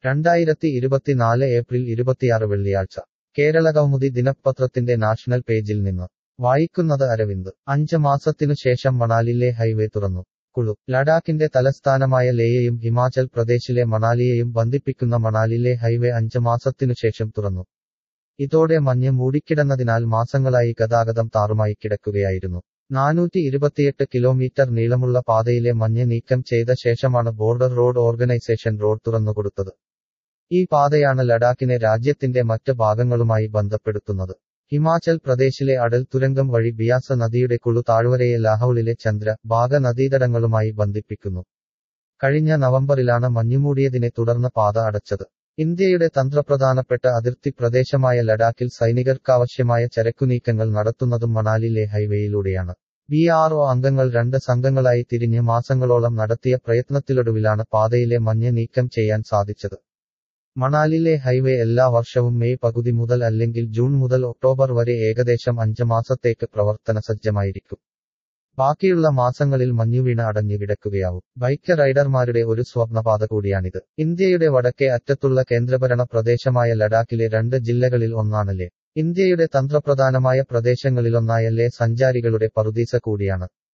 രണ്ടായിരത്തി ഇരുപത്തിനാല് ഏപ്രിൽ ഇരുപത്തിയാറ് വെള്ളിയാഴ്ച കേരള കൗമുദി ദിനപത്രത്തിന്റെ നാഷണൽ പേജിൽ നിന്ന് വായിക്കുന്നത് അരവിന്ദ് അഞ്ച് മാസത്തിനു ശേഷം മണാലിലെ ഹൈവേ തുറന്നു കുളു ലഡാക്കിന്റെ തലസ്ഥാനമായ ലേയെയും ഹിമാചൽ പ്രദേശിലെ മണാലിയെയും ബന്ധിപ്പിക്കുന്ന മണാലിലെ ഹൈവേ അഞ്ച് മാസത്തിനു ശേഷം തുറന്നു ഇതോടെ മഞ്ഞ് മൂടിക്കിടന്നതിനാൽ മാസങ്ങളായി ഗതാഗതം താറുമായി കിടക്കുകയായിരുന്നു നാനൂറ്റി ഇരുപത്തിയെട്ട് കിലോമീറ്റർ നീളമുള്ള പാതയിലെ മഞ്ഞ് നീക്കം ചെയ്ത ശേഷമാണ് ബോർഡർ റോഡ് ഓർഗനൈസേഷൻ റോഡ് തുറന്നുകൊടുത്തത് ഈ പാതയാണ് ലഡാക്കിനെ രാജ്യത്തിന്റെ മറ്റ് ഭാഗങ്ങളുമായി ബന്ധപ്പെടുത്തുന്നത് ഹിമാചൽ പ്രദേശിലെ അടൽ തുരങ്കം വഴി ബിയാസ നദിയുടെ കുളു താഴ്വരയെ ലാഹൌളിലെ ചന്ദ്ര ഭാഗ നദീതടങ്ങളുമായി ബന്ധിപ്പിക്കുന്നു കഴിഞ്ഞ നവംബറിലാണ് മഞ്ഞുമൂടിയതിനെ തുടർന്ന് പാത അടച്ചത് ഇന്ത്യയുടെ തന്ത്രപ്രധാനപ്പെട്ട അതിർത്തി പ്രദേശമായ ലഡാക്കിൽ സൈനികർക്കാവശ്യമായ ചരക്കുനീക്കങ്ങൾ നടത്തുന്നതും മണാലിലെ ഹൈവേയിലൂടെയാണ് ബി ആർ ഒ അംഗങ്ങൾ രണ്ട് സംഘങ്ങളായി തിരിഞ്ഞ് മാസങ്ങളോളം നടത്തിയ പ്രയത്നത്തിലൊടുവിലാണ് പാതയിലെ മഞ്ഞ് നീക്കം ചെയ്യാൻ സാധിച്ചത് മണാലിലെ ഹൈവേ എല്ലാ വർഷവും മെയ് പകുതി മുതൽ അല്ലെങ്കിൽ ജൂൺ മുതൽ ഒക്ടോബർ വരെ ഏകദേശം അഞ്ച് മാസത്തേക്ക് പ്രവർത്തന സജ്ജമായിരിക്കും ബാക്കിയുള്ള മാസങ്ങളിൽ മഞ്ഞുവീണ അടഞ്ഞു കിടക്കുകയാവും ബൈക്ക് റൈഡർമാരുടെ ഒരു സ്വപ്നപാത കൂടിയാണിത് ഇന്ത്യയുടെ വടക്കേ അറ്റത്തുള്ള കേന്ദ്രഭരണ പ്രദേശമായ ലഡാക്കിലെ രണ്ട് ജില്ലകളിൽ ഒന്നാണ് ലേ ഇന്ത്യയുടെ തന്ത്രപ്രധാനമായ പ്രദേശങ്ങളിലൊന്നായ ലേ സഞ്ചാരികളുടെ പറുദീസ കൂടിയാണ്